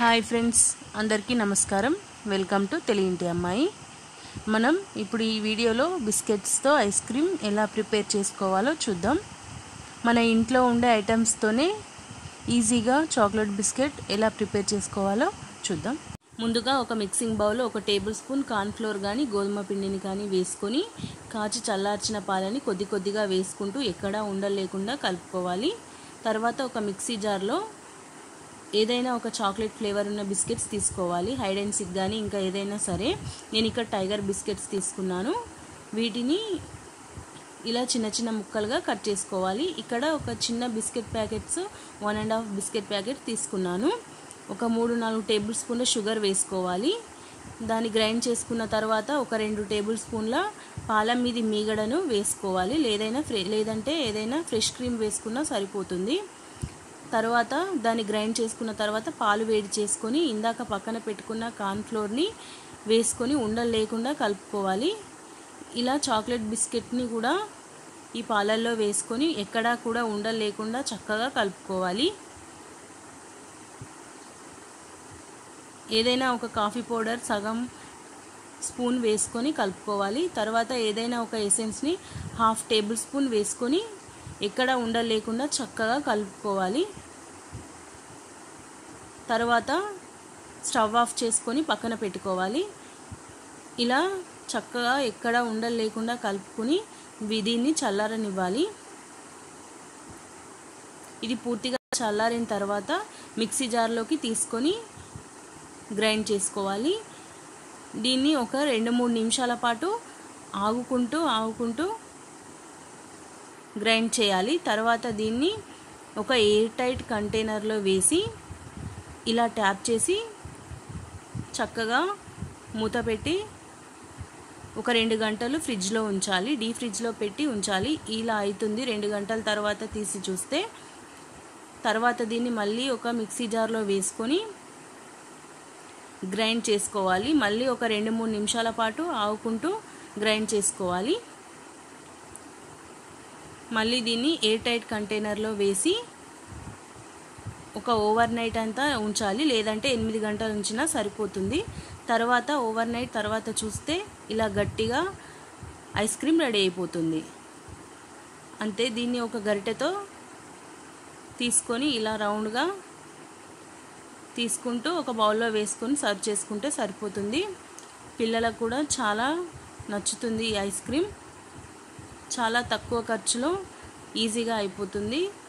hi friends అందరికీ నమస్కారం welcome to తెలుగింటి అమ్మాయి మనం ఇప్పుడు ఈ వీడియోలో బిస్కెట్స్తో ఐస్ క్రీమ్ ఎలా ప్రిపేర్ చేసుకోవాలో చూద్దాం మన ఇంట్లో ఉండే ఐటమ్స్తోనే ఈజీగా చాక్లెట్ బిస్కెట్ ఎలా ప్రిపేర్ చేసుకోవాలో చూద్దాం ముందుగా ఒక మిక్సింగ్ బౌల్లో ఒక టేబుల్ స్పూన్ కార్న్ఫ్లోర్ కానీ గోధుమ పిండిని కానీ వేసుకొని కాచి చల్లార్చిన పాలని కొద్ది కొద్దిగా వేసుకుంటూ ఎక్కడా ఉండలేకుండా కలుపుకోవాలి తర్వాత ఒక మిక్సీ జార్లో ఏదైనా ఒక చాక్లెట్ ఫ్లేవర్ ఉన్న బిస్కెట్స్ తీసుకోవాలి హైడ్ అండ్ సిక్ కానీ ఇంకా ఏదైనా సరే నేను ఇక్కడ టైగర్ బిస్కెట్స్ తీసుకున్నాను వీటిని ఇలా చిన్న చిన్న ముక్కలుగా కట్ చేసుకోవాలి ఇక్కడ ఒక చిన్న biscuit packets one and half biscuit packet తీసుకున్నాను ఒక మూడు నాలుగు టేబుల్ స్పూన్ల షుగర్ వేసుకోవాలి దాన్ని గ్రైండ్ చేసుకున్న తర్వాత ఒక రెండు టేబుల్ స్పూన్ల పాల మీది మీగడను వేసుకోవాలి లేదైనా ఫ్రె లేదంటే ఏదైనా ఫ్రెష్ క్రీమ్ వేసుకున్నా సరిపోతుంది తర్వాత దాన్ని గ్రైండ్ చేసుకున్న తర్వాత పాలు వేడి చేసుకొని ఇందాక పక్కన పెట్టుకున్న కార్న్ఫ్లోర్ని వేసుకొని ఉండలు లేకుండా కలుపుకోవాలి ఇలా చాక్లెట్ బిస్కెట్ని కూడా ఈ పాలల్లో వేసుకొని ఎక్కడా కూడా ఉండలు లేకుండా చక్కగా కలుపుకోవాలి ఏదైనా ఒక కాఫీ పౌడర్ సగం స్పూన్ వేసుకొని కలుపుకోవాలి తర్వాత ఏదైనా ఒక ఎసెన్స్ని హాఫ్ టేబుల్ స్పూన్ వేసుకొని ఎక్కడ ఉండలేకుండా చక్కగా కలుపుకోవాలి తర్వాత స్టవ్ ఆఫ్ చేసుకొని పక్కన పెట్టుకోవాలి ఇలా చక్కగా ఎక్కడ ఉండలేకుండా కలుపుకొని దీన్ని చల్లారనివ్వాలి ఇది పూర్తిగా చల్లారిన తర్వాత మిక్సీ జార్లోకి తీసుకొని గ్రైండ్ చేసుకోవాలి దీన్ని ఒక రెండు మూడు నిమిషాల పాటు ఆగుకుంటూ ఆగుకుంటూ గ్రైండ్ చేయాలి తర్వాత దీన్ని ఒక ఎయిర్ టైట్ కంటైనర్లో వేసి ఇలా ట్యాప్ చేసి చక్కగా మూత పెట్టి ఒక రెండు గంటలు ఫ్రిడ్జ్లో ఉంచాలి డీ ఫ్రిడ్జ్లో పెట్టి ఉంచాలి ఇలా అవుతుంది రెండు గంటల తర్వాత తీసి చూస్తే తర్వాత దీన్ని మళ్ళీ ఒక మిక్సీ జార్లో వేసుకొని గ్రైండ్ చేసుకోవాలి మళ్ళీ ఒక రెండు మూడు నిమిషాల పాటు ఆవుకుంటూ గ్రైండ్ చేసుకోవాలి మళ్ళీ దీన్ని ఎయిర్ టైట్ కంటైనర్లో వేసి ఒక ఓవర్ నైట్ అంతా ఉంచాలి లేదంటే ఎనిమిది గంటలు ఉంచినా సరిపోతుంది తర్వాత ఓవర్ నైట్ తర్వాత చూస్తే ఇలా గట్టిగా ఐస్ క్రీమ్ రెడీ అయిపోతుంది అంతే దీన్ని ఒక గరిటెతో తీసుకొని ఇలా రౌండ్గా తీసుకుంటూ ఒక బౌల్లో వేసుకొని సర్వ్ చేసుకుంటే సరిపోతుంది పిల్లలకు కూడా చాలా నచ్చుతుంది ఈ ఐస్ క్రీమ్ చాలా తక్కువ ఖర్చులో ఈజీగా అయిపోతుంది